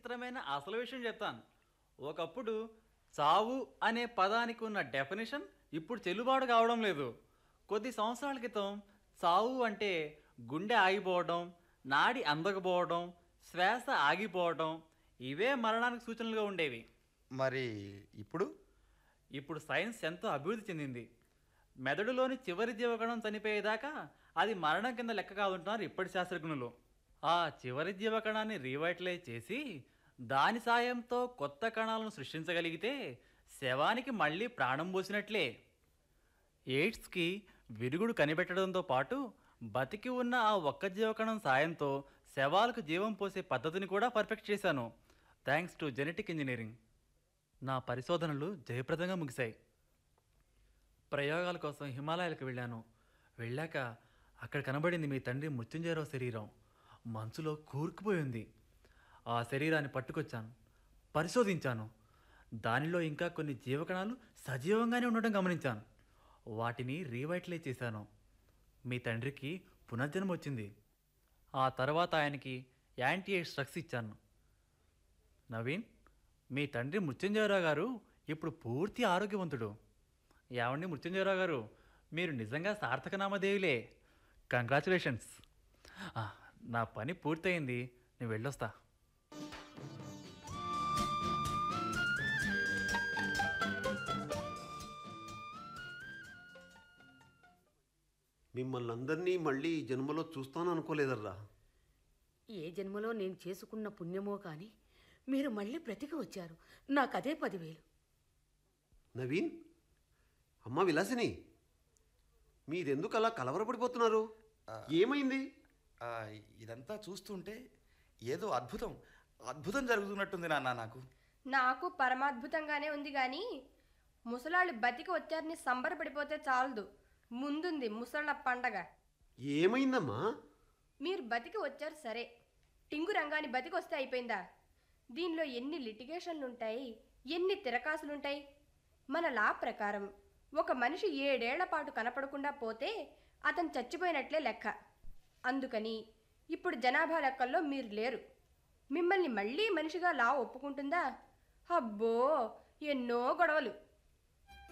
విచిత్రమైన అసలు విషయం చెప్తాను ఒకప్పుడు చావు అనే పదానికి ఉన్న డెఫినేషన్ ఇప్పుడు చెల్లుబాటు కావడం లేదు కొద్ది సంవత్సరాల క్రితం చావు అంటే గుండె ఆగిపోవడం నాడి అందకపోవడం శ్వాస ఆగిపోవడం ఇవే మరణానికి సూచనలుగా ఉండేవి మరి ఇప్పుడు ఇప్పుడు సైన్స్ ఎంతో అభివృద్ధి చెందింది మెదడులోని చివరి జీవకణం చనిపోయేదాకా అది మరణం కింద లెక్క కాదుంటున్నారు ఇప్పటి శాస్త్రజ్ఞులు ఆ చివరి జీవకణాన్ని రీవైటలైజ్ చేసి దాని సాయంతో కొత్త కణాలను సృష్టించగలిగితే శవానికి మళ్ళీ ప్రాణం పోసినట్లే ఎయిడ్స్కి విరుగుడు కనిపెట్టడంతో పాటు బతికి ఉన్న ఆ ఒక్క జీవకణం సాయంతో శవాలకు జీవం పోసే పద్ధతిని కూడా పర్ఫెక్ట్ చేశాను థ్యాంక్స్ టు జెనెటిక్ ఇంజనీరింగ్ నా పరిశోధనలు జయప్రదంగా ముగిశాయి ప్రయోగాల కోసం హిమాలయాలకు వెళ్ళాను వెళ్ళాక అక్కడ కనబడింది మీ తండ్రి మృత్యుంజయరావు శరీరం మంచులో కూరుకుపోయింది ఆ శరీరాన్ని పట్టుకొచ్చాను పరిశోధించాను దానిలో ఇంకా కొన్ని జీవకణాలు సజీవంగానే ఉండడం గమనించాను వాటిని రీవైటలైజ్ చేశాను మీ తండ్రికి పునర్జన్మ వచ్చింది ఆ తర్వాత ఆయనకి యాంటీ ఎయిడ్స్ డ్రగ్స్ ఇచ్చాను నవీన్ మీ తండ్రి మృత్యుంజయరావు గారు ఇప్పుడు పూర్తి ఆరోగ్యవంతుడు ఏమండి మృత్యుంజయరావు గారు మీరు నిజంగా సార్థక నామదేవులే కంగ్రాచులేషన్స్ నా పని పూర్తయింది నేను వెళ్ళొస్తా మిమ్మల్ని అందరినీ మళ్ళీ ఈ జన్మలో చూస్తాను అనుకోలేదర్రా ఏ జన్మలో నేను చేసుకున్న పుణ్యమో కానీ మీరు మళ్ళీ బ్రతికి వచ్చారు నాకదే పదివేలు నవీన్ అమ్మా విలాసిని మీరెందుకు అలా కలవరపడిపోతున్నారు ఏమైంది ఆ, ఇదంతా చూస్తుంటే ఏదో అద్భుతం అద్భుతం జరుగుతున్నట్టుంది నాన్న నాకు నాకు పరమాద్భుతంగానే ఉంది కానీ ముసలాళ్ళు బతికి వచ్చారని సంబరపడిపోతే చాలదు ముందుంది ముసళ్ళ పండగ ఏమైందమ్మా మీరు బతికి వచ్చారు సరే టింగు రంగాన్ని బతికి వస్తే అయిపోయిందా దీనిలో ఎన్ని లిటిగేషన్లు ఉంటాయి ఎన్ని తిరకాసులుంటాయి మన లా ప్రకారం ఒక మనిషి ఏడేళ్ల పాటు కనపడకుండా పోతే అతను చచ్చిపోయినట్లే లెక్క అందుకని ఇప్పుడు జనాభా లెక్కల్లో మీరు లేరు మిమ్మల్ని మళ్ళీ మనిషిగా లా ఒప్పుకుంటుందా అబ్బో ఎన్నో గొడవలు